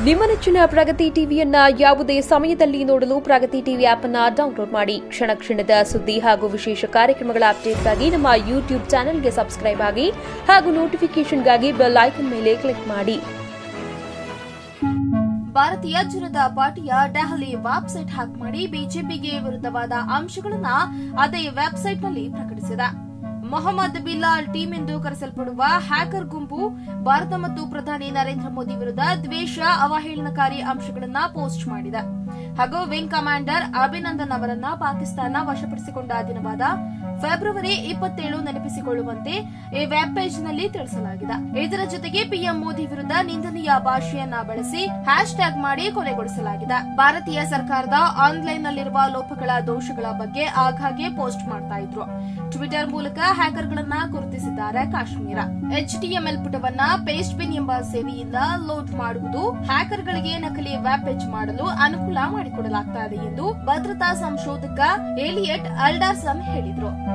ನಿಮ್ಮ ನೆಚ್ಚಿನ ಪ್ರಗತಿ ಟಿವಿಯನ್ನ ಯಾವುದೇ ಸಮಯದಲ್ಲಿ ನೋಡಲು ಪ್ರಗತಿ ಟಿವಿ ಆಪ್ ಅನ್ನ ಡೌನ್ಲೋಡ್ ಮಾಡಿ ಕ್ಷಣ ಕ್ಷಣದ ಸುದ್ದಿ ಹಾಗೂ ವಿಶೇಷ ಕಾರ್ಯಕ್ರಮಗಳ ಅಪ್ಡೇಟ್ಗಾಗಿ ನಮ್ಮ ಯೂಟ್ಯೂಬ್ ಚಾನೆಲ್ಗೆ ಸಬ್ಸ್ಕ್ರೈಬ್ ಆಗಿ ಹಾಗೂ ನೋಟಿಫಿಕೇಷನ್ಗಾಗಿ ಬೆಲ್ ಐಕನ್ ಮೇಲೆ ಕ್ಲಿಕ್ ಮಾಡಿ ಭಾರತೀಯ ಜನತಾ ಪಾರ್ಟಿಯ ದೆಹಲಿ ವೆಬ್ಸೈಟ್ ಹ್ಯಾಕ್ ಮಾಡಿ ಬಿಜೆಪಿಗೆ ವಿರುದ್ಧವಾದ ಅಂಶಗಳನ್ನ ಅದೇ ವೆಬ್ಸೈಟ್ನಲ್ಲಿ ಪ್ರಕಟಿಸಿದೆ ಮೊಹಮ್ಮದ್ ಬಿಲಾಲ್ ಟೀಮ್ ಎಂದು ಕರೆಸಲ್ಪಡುವ ಹ್ಯಾಕರ್ ಗುಂಪು ಭಾರತ ಮತ್ತು ಪ್ರಧಾನಿ ನರೇಂದ್ರ ಮೋದಿ ವಿರುದ್ಧ ದ್ವೇಷ ಅವಹೇಳನಕಾರಿ ಅಂಶಗಳನ್ನ ಪೋಸ್ಟ್ ಮಾಡಿದೆ ಹಾಗೂ ವಿಂಗ್ ಕಮಾಂಡರ್ ಅಭಿನಂದನ್ ಅವರನ್ನ ಪಾಕಿಸ್ತಾನ ವಶಪಡಿಸಿಕೊಂಡ ದಿನವಾದ ಫೆಬ್ರವರಿ ಇಪ್ಪತ್ತೇಳು ನೆನಪಿಸಿಕೊಳ್ಳುವಂತೆ ಈ ವೆಬ್ ಪೇಜ್ ನಲ್ಲಿ ತಿಳಿಸಲಾಗಿದೆ ಇದರ ಜೊತೆಗೆ ಪಿಎಂ ಮೋದಿ ವಿರುದ್ಧ ನಿಂದನೀಯ ಭಾಷೆಯನ್ನ ಬಳಸಿ ಹ್ಯಾಶ್ ಟ್ಯಾಗ್ ಮಾಡಿ ಕೊನೆಗೊಳಿಸಲಾಗಿದೆ ಭಾರತೀಯ ಸರ್ಕಾರದ ಆನ್ಲೈನ್ ನಲ್ಲಿರುವ ಲೋಪಗಳ ದೋಷಗಳ ಬಗ್ಗೆ ಆಗಾಗ್ಗೆ ಪೋಸ್ಟ್ ಮಾಡ್ತಾ ಇದ್ರು ಟ್ವಿಟರ್ ಮೂಲಕ ಹ್ಯಾಕರ್ಗಳನ್ನ ಗುರುತಿಸಿದ್ದಾರೆ ಕಾಶ್ಮೀರ ಎಚ್ಟಿಎಂಎಲ್ ಪುಟವನ್ನ ಪೇಸ್ಟ್ ಬಿನ್ ಎಂಬ ಸೇವೆಯಿಂದ ಲೋಡ್ ಮಾಡುವುದು ಹ್ಯಾಕರ್ಗಳಿಗೆ ನಕಲಿ ವೆಬ್ ಪೇಜ್ ಮಾಡಲು ಅನುಕೂಲ ಮಾಡಿಕೊಡಲಾಗ್ತಾ ಇದೆ ಎಂದು ಭದ್ರತಾ ಸಂಶೋಧಕ ಏಲಿಯಟ್ ಅಲ್ಡಾಸನ್ ಹೇಳಿದ್ರು